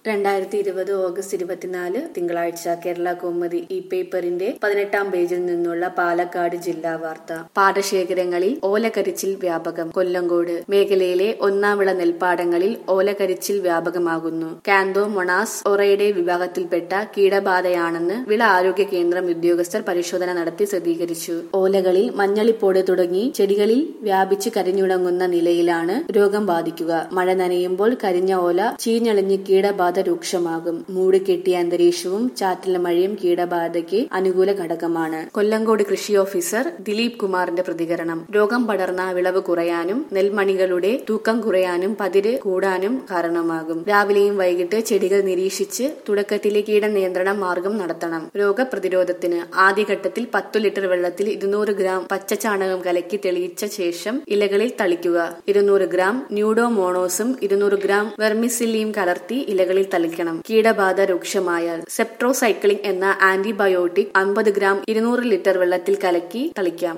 രണ്ടായിരത്തി ഇരുപത് ഓഗസ്റ്റ് ഇരുപത്തിനാല് തിങ്കളാഴ്ച കേരള കൗമുദി ഈ പേപ്പറിന്റെ പതിനെട്ടാം പേജിൽ നിന്നുള്ള പാലക്കാട് ജില്ലാ വാർത്ത പാടശേഖരങ്ങളിൽ ഓലകരിച്ചിൽ വ്യാപകം കൊല്ലങ്കോട് മേഖലയിലെ ഒന്നാം വിള നെൽപ്പാടങ്ങളിൽ ഓലകരിച്ചിൽ വ്യാപകമാകുന്നു കാന്തോ മൊണാസ് ഒറയുടെ വിഭാഗത്തിൽപ്പെട്ട കീടബാധയാണെന്ന് വിള ആരോഗ്യ കേന്ദ്രം ഉദ്യോഗസ്ഥർ പരിശോധന നടത്തി സ്ഥിരീകരിച്ചു ഓലകളിൽ മഞ്ഞളിപ്പോട് തുടങ്ങി ചെടികളിൽ വ്യാപിച്ച് കരിഞ്ഞുണങ്ങുന്ന നിലയിലാണ് രോഗം ബാധിക്കുക മഴ നനയുമ്പോൾ കരിഞ്ഞ ഓല ചീഞ്ഞളിഞ്ഞ് കീടബാധ രൂക്ഷമാകും മൂടിക്കെട്ടിയ അന്തരീക്ഷവും ചാറ്റൽ മഴയും കീടബാധയ്ക്ക് അനുകൂല ഘടകമാണ് കൊല്ലങ്കോട് കൃഷി ഓഫീസർ ദിലീപ് കുമാറിന്റെ പ്രതികരണം രോഗം പടർന്ന വിളവ് കുറയാനും നെൽമണികളുടെ തൂക്കം കുറയാനും പതിര് കൂടാനും കാരണമാകും രാവിലെയും വൈകിട്ട് ചെടികൾ നിരീക്ഷിച്ച് തുടക്കത്തിലെ കീടനിയന്ത്രണ മാർഗം നടത്തണം രോഗപ്രതിരോധത്തിന് ആദ്യഘട്ടത്തിൽ പത്തു ലിറ്റർ വെള്ളത്തിൽ ഇരുന്നൂറ് ഗ്രാം പച്ചച്ചാണകം കലക്കി തെളിയിച്ച ശേഷം ഇലകളിൽ തളിക്കുക ഇരുന്നൂറ് ഗ്രാം ന്യൂഡോമോണോസും ഇരുന്നൂറ് ഗ്രാം വെർമിസില്ലിയും കലർത്തി ഇലകളിൽ തളിക്കണം കീടബാധ രൂക്ഷമായാൽ സെപ്ട്രോസൈക്ലിംഗ് എന്ന ആന്റിബയോട്ടിക് അമ്പത് ഗ്രാം ഇരുന്നൂറ് ലിറ്റർ വെള്ളത്തിൽ കലക്കി തളിക്കാം